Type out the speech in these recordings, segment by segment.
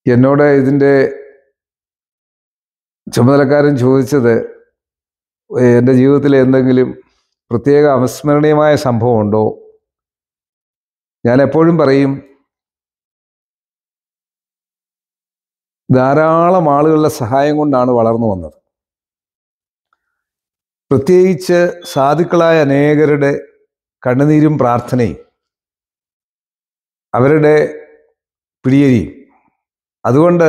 എന്നോട് ഇതിൻ്റെ ചുമതലക്കാരൻ ചോദിച്ചത് എൻ്റെ ജീവിതത്തിൽ എന്തെങ്കിലും പ്രത്യേക അവിസ്മരണീയമായ സംഭവം ഉണ്ടോ ഞാൻ എപ്പോഴും പറയും ധാരാളം ആളുകളുടെ സഹായം കൊണ്ടാണ് വളർന്നു വന്നത് പ്രത്യേകിച്ച് സാധുക്കളായ അനേകരുടെ കണ്ണുനീരും പ്രാർത്ഥനയും അവരുടെ പിടിയരിയും അതുകൊണ്ട്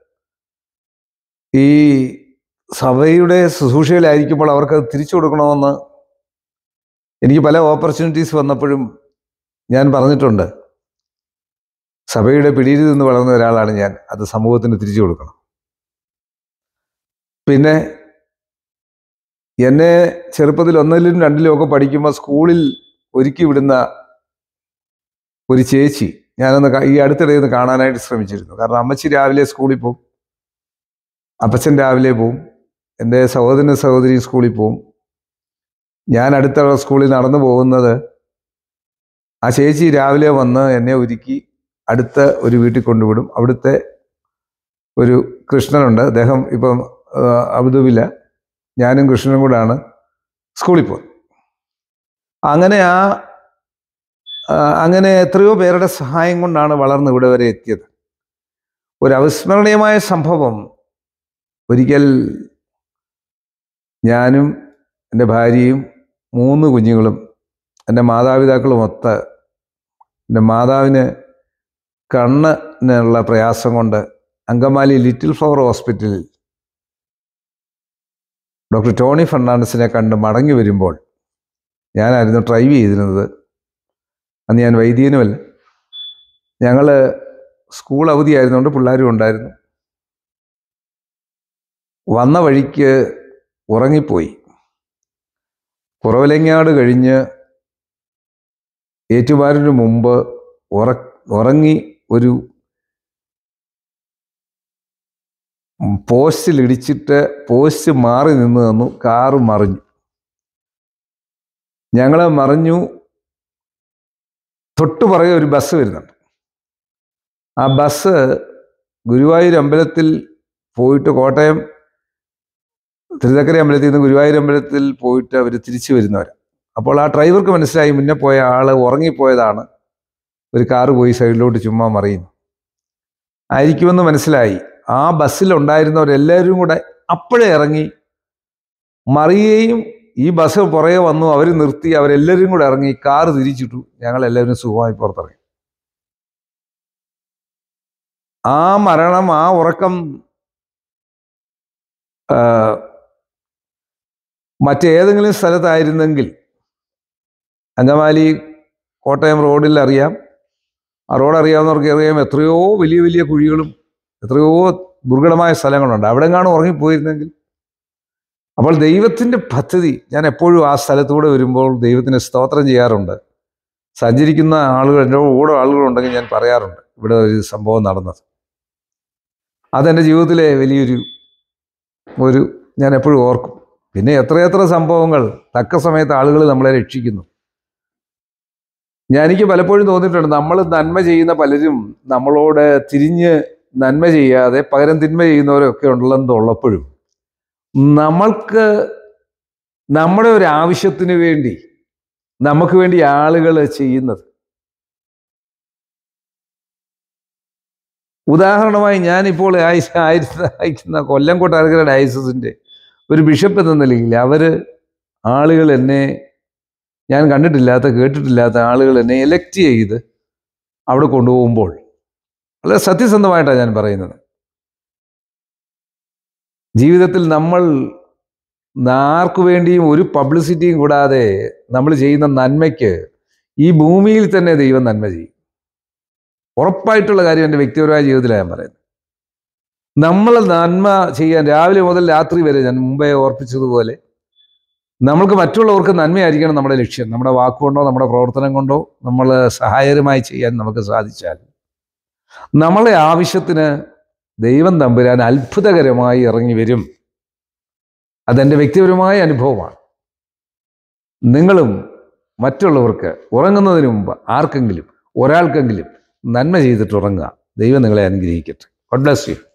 ഈ സഭയുടെ ശുശ്രൂഷയിലായിരിക്കുമ്പോൾ അവർക്ക് തിരിച്ചു കൊടുക്കണമെന്ന് എനിക്ക് പല ഓപ്പർച്യൂണിറ്റീസ് വന്നപ്പോഴും ഞാൻ പറഞ്ഞിട്ടുണ്ട് സഭയുടെ പിടിയിൽ നിന്ന് വളർന്ന ഒരാളാണ് ഞാൻ അത് സമൂഹത്തിന് തിരിച്ചു കൊടുക്കണം പിന്നെ എന്നെ ചെറുപ്പത്തിൽ ഒന്നിലും രണ്ടിലും ഒക്കെ പഠിക്കുമ്പോൾ സ്കൂളിൽ ഒരുക്കി വിടുന്ന ഒരു ചേച്ചി ഞാനൊന്ന് ക- ഈ അടുത്തിടെ ഒന്ന് കാണാനായിട്ട് ശ്രമിച്ചിരുന്നു കാരണം അമ്മച്ചി രാവിലെ സ്കൂളിൽ പോകും അപ്പച്ചൻ രാവിലെ പോവും എൻ്റെ സഹോദരനും സഹോദരി സ്കൂളിൽ പോവും ഞാൻ അടുത്ത സ്കൂളിൽ നടന്നു പോകുന്നത് ആ ചേച്ചി രാവിലെ വന്ന് എന്നെ ഒരുക്കി അടുത്ത ഒരു വീട്ടിൽ കൊണ്ടുവിടും അവിടുത്തെ ഒരു കൃഷ്ണനുണ്ട് അദ്ദേഹം ഇപ്പം ആ, അബുദാബിയില ഞാനും കൃഷ്ണനും കൂടാണ് സ്കൂളിൽ പോകുന്നത് അങ്ങനെ ആ ആ, അങ്ങനെ എത്രയോ പേരുടെ സഹായം കൊണ്ടാണ് വളർന്ന് ഇവിടെ വരെ എത്തിയത് ഒരു അവിസ്മരണീയമായ സംഭവം ഒരിക്കൽ ഞാനും എൻ്റെ ഭാര്യയും മൂന്ന് കുഞ്ഞുങ്ങളും എൻ്റെ മാതാപിതാക്കളും ഒത്ത് എൻ്റെ മാതാവിന് കണ്ണിനുള്ള പ്രയാസം കൊണ്ട് അങ്കമാലി ലിറ്റിൽ ഫ്ലവർ ഹോസ്പിറ്റലിൽ ഡോക്ടർ ടോണി ഫെർണാണ്ടസിനെ കണ്ട് മടങ്ങി വരുമ്പോൾ ഞാനായിരുന്നു ഡ്രൈവ് ചെയ്തിരുന്നത് അന്ന് ഞാൻ വൈദ്യനുമല്ല ഞങ്ങൾ സ്കൂൾ അവധിയായിരുന്നുകൊണ്ട് പിള്ളേരും ഉണ്ടായിരുന്നു വന്ന വഴിക്ക് ഉറങ്ങിപ്പോയി കുറവലങ്ങാട് കഴിഞ്ഞ് ഏറ്റുമാരിന് മുമ്പ് ഉറ ഉറങ്ങി ഒരു പോസ്റ്റിൽ ഇടിച്ചിട്ട് പോസ്റ്റ് മാറി നിന്ന് തന്നു കാറ് മറിഞ്ഞു ഞങ്ങൾ മറിഞ്ഞു തൊട്ടു പുറകെ ഒരു ബസ് വരുന്നുണ്ട് ആ ബസ് ഗുരുവായൂർ അമ്പലത്തിൽ പോയിട്ട് കോട്ടയം തിരുനക്കര അമ്പലത്തിൽ നിന്ന് ഗുരുവായൂർ അമ്പലത്തിൽ പോയിട്ട് അവർ തിരിച്ചു വരുന്നവരാണ് അപ്പോൾ ആ ഡ്രൈവർക്ക് മനസ്സിലായി മുന്നേ പോയ ആൾ ഉറങ്ങിപ്പോയതാണ് ഒരു കാറ് പോയി സൈഡിലോട്ട് ചുമ്മാ മറിയുന്നു ആയിരിക്കുമെന്ന് മനസ്സിലായി ആ ബസ്സിലുണ്ടായിരുന്നവരെല്ലാവരും കൂടെ അപ്പോഴേ ഇറങ്ങി മറിയുകയും ഈ ബസ് പുറകെ വന്നു അവർ നിർത്തി അവരെല്ലാവരും കൂടെ ഇറങ്ങി കാറ് തിരിച്ചിട്ടു ഞങ്ങൾ എല്ലാവരും സുഖമായി പുറത്തിറങ്ങി ആ മരണം ആ ഉറക്കം ആ, മറ്റേതെങ്കിലും സ്ഥലത്തായിരുന്നെങ്കിൽ അങ്കമാലി കോട്ടയം റോഡിൽ അറിയാം ആ റോഡ് അറിയാവുന്നവർക്ക് അറിയാം എത്രയോ വലിയ വലിയ കുഴികളും എത്രയോ ദുർഘടമായ സ്ഥലങ്ങളുണ്ട് അവിടെ എങ്ങാനും ഉറങ്ങിപ്പോയിരുന്നെങ്കിൽ അപ്പോൾ ദൈവത്തിൻ്റെ പദ്ധതി ഞാൻ എപ്പോഴും ആ സ്ഥലത്തൂടെ വരുമ്പോൾ ദൈവത്തിന് സ്തോത്രം ചെയ്യാറുണ്ട് സഞ്ചരിക്കുന്ന ആളുകൾ എൻ്റെ കൂടെ ആളുകളുണ്ടെങ്കിൽ ഞാൻ പറയാറുണ്ട് ഇവിടെ ഒരു സംഭവം നടന്നത് അതെൻ്റെ ജീവിതത്തിലെ വലിയൊരു ഒരു ഞാൻ എപ്പോഴും ഓർക്കും പിന്നെ എത്രയെത്ര സംഭവങ്ങൾ തക്ക സമയത്ത് ആളുകൾ നമ്മളെ രക്ഷിക്കുന്നു ഞാൻ എനിക്ക് പലപ്പോഴും തോന്നിയിട്ടുണ്ട് നമ്മൾ നന്മ ചെയ്യുന്ന പലരും നമ്മളോട് തിരിഞ്ഞ് നന്മ ചെയ്യാതെ പകരം തിന്മ ചെയ്യുന്നവരൊക്കെ ഉള്ളതെന്ന് ഉള്ളപ്പോഴും നമ്മൾക്ക് നമ്മുടെ ഒരു ആവശ്യത്തിന് വേണ്ടി നമുക്ക് വേണ്ടി ആളുകൾ ചെയ്യുന്നത് ഉദാഹരണമായി ഞാനിപ്പോൾ ആയിഷ ആയിരത്തി അയക്കുന്ന കൊല്ലം കൊട്ടാരക്കര ഡയസസിൻ്റെ ഒരു ബിഷപ്പ് എന്ന നിലയിൽ അവർ ആളുകൾ എന്നെ ഞാൻ കണ്ടിട്ടില്ലാത്ത കേട്ടിട്ടില്ലാത്ത ആളുകൾ എന്നെ എലക്ട് ചെയ്ത് അവിടെ കൊണ്ടുപോകുമ്പോൾ വളരെ സത്യസന്ധമായിട്ടാണ് ഞാൻ പറയുന്നത് ജീവിതത്തിൽ നമ്മൾ ആർക്കു വേണ്ടിയും ഒരു പബ്ലിസിറ്റിയും കൂടാതെ നമ്മൾ ചെയ്യുന്ന നന്മയ്ക്ക് ഈ ഭൂമിയിൽ തന്നെ ദൈവം നന്മ ചെയ്യും ഉറപ്പായിട്ടുള്ള കാര്യം എൻ്റെ വ്യക്തിപരമായ ജീവിതത്തിലാണ് ഞാൻ പറയുന്നത് നമ്മൾ നന്മ ചെയ്യാൻ രാവിലെ മുതൽ രാത്രി വരെ ഞാൻ മുമ്പേ ഓർപ്പിച്ചതുപോലെ നമ്മൾക്ക് മറ്റുള്ളവർക്ക് നന്മയായിരിക്കണം നമ്മുടെ ലക്ഷ്യം നമ്മുടെ വാക്കുകൊണ്ടോ നമ്മുടെ പ്രവർത്തനം കൊണ്ടോ നമ്മൾ സഹായകരമായി ചെയ്യാൻ നമുക്ക് സാധിച്ചാൽ നമ്മളെ ആവശ്യത്തിന് ദൈവം തമ്പുരാൻ അത്ഭുതകരമായി ഇറങ്ങി വരും അതെൻ്റെ വ്യക്തിപരമായ അനുഭവമാണ് നിങ്ങളും മറ്റുള്ളവർക്ക് ഉറങ്ങുന്നതിന് മുമ്പ് ആർക്കെങ്കിലും ഒരാൾക്കെങ്കിലും നന്മ ചെയ്തിട്ട് ഉറങ്ങുക ദൈവം നിങ്ങളെ അനുഗ്രഹിക്കട്ടെ ഗോഡ് ബ്ലസ് യു